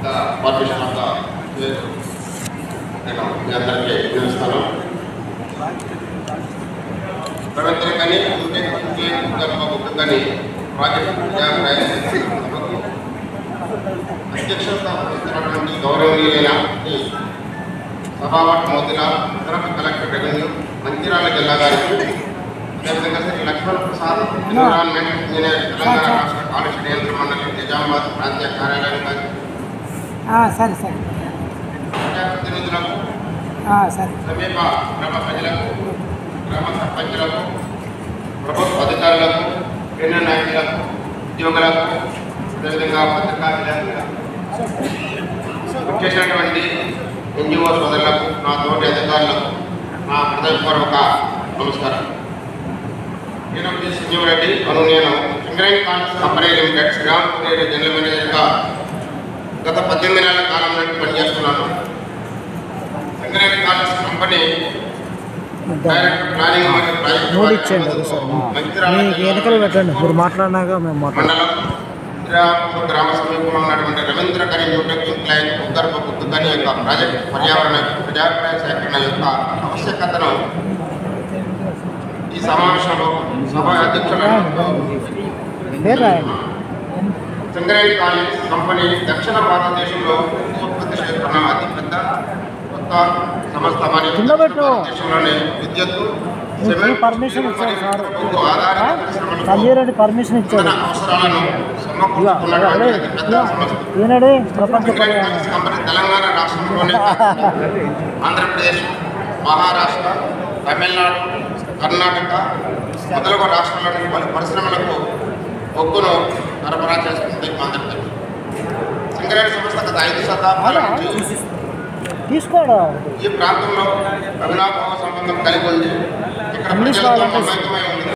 పెద్ద పర్మిషన్ అంతా లేదు. నేను మీ అందరికీ తెలుస్తాను ప్రవర్తన కానీ కానీ ప్రాజెక్ట్ సభకు అధ్యక్షత వహిస్తున్నటువంటి గౌరవనీయులైన శ్రీ సభావట్ మోతిలాల్ ఉత్తరాఖండ్ కలెక్టర్ రెవెన్యూ మంచిర్యాల జిల్లా గారికి అదేవిధంగా శ్రీ లక్ష్మణ్ ప్రసాద్ ఎన్విరాన్మెంట్ ఇంజనీర్ తెలంగాణ రాష్ట్ర కాలుష్య నియంత్రణ మండలి నిజామాబాద్ ప్రాంతీయ కార్యాలయం గారికి ఆ, సరే సరే ప్రజాప్రతినిధులకు ఆ, సరే సమీప గ్రామ ప్రజలకు గ్రామ సర్పంచులకు ప్రభుత్వ అధికారులకు క్రీడా నాయకులకు ఉద్యోగులకు అదేవిధంగా పత్రికా విలేకరులకు వచ్చేసినటువంటి ఎన్జిఓ సోదరులకు నా తోటి అధికారులకు నా హృదయపూర్వక నమస్కారం నేను టి సంజీవరెడ్డి అను నేను Singareni Congress company limited Srirampur area general మేనేజర్గా గత పద్దెనిమిది నెలల కాలం నుండి పనిచేస్తున్నాను Singareni Congress company director planning మరియు ప్రాజెక్ట్ నోట్ ఇచ్చేయండి ఒకసారి మీకు వెనకలు పెట్టండి మీరు మాట్లాడినాక మేము మాట్లాడతాం మండలం శ్రీరాంపూర్ గ్రామ సమీపంలో ఉన్నటువంటి రవీంద్ర కని న్యూటెక్ లైన్ భూగర్భ బుద్ధని యొక్క ప్రాజెక్ట్ పర్యావరణ ప్రజాభిప్రాయ సేకరణ యొక్క ఆవశ్యకతను ఈ సమావేశంలో సభ అధ్యక్షులను పేరు రాయండి సింగరేణి కాలేజ్ కంపెనీ దక్షిణ భారతదేశంలో ఉత్పత్తి చేస్తున్న అతిపెద్ద కొత్త సంస్థ మరియు కింద పెట్టు. భారతదేశంలోనే విద్యుత్ మీకు పర్మిషన్ ఇచ్చారు సార్ ప్రభుత్వ ఆధారిత పరిశ్రమలకు సంజయ్ రెడ్డి పర్మిషన్ ఇచ్చాడు ఇంధన అవసరాలను సమకూర్చుకున్నటువంటి అతిపెద్ద సంస్థ ఈనాడే ప్రపంచ సింగరేణి కాలేజ్ కంపెనీ తెలంగాణ రాష్ట్రంలోనే ఆంధ్రప్రదేశ్ మహారాష్ట్ర తమిళనాడు కర్ణాటక మొదలగు రాష్ట్రాల్లోని పలు పరిశ్రమలకు బొగ్గును సరఫరా చేస్తుంది ఆంధ్రప్రదేశ్ సింగరేణి సంస్థ గత ఐదు శతాబ్దాల నుంచి తీసుకోవడం ఈ ప్రాంతంలో అవినాభావ సంబంధం కలిగి ఉంది ఇక్కడ ఇంగ్లీష్ ప్రజలతో వాళ్ళంటే మమేకమై ఉంది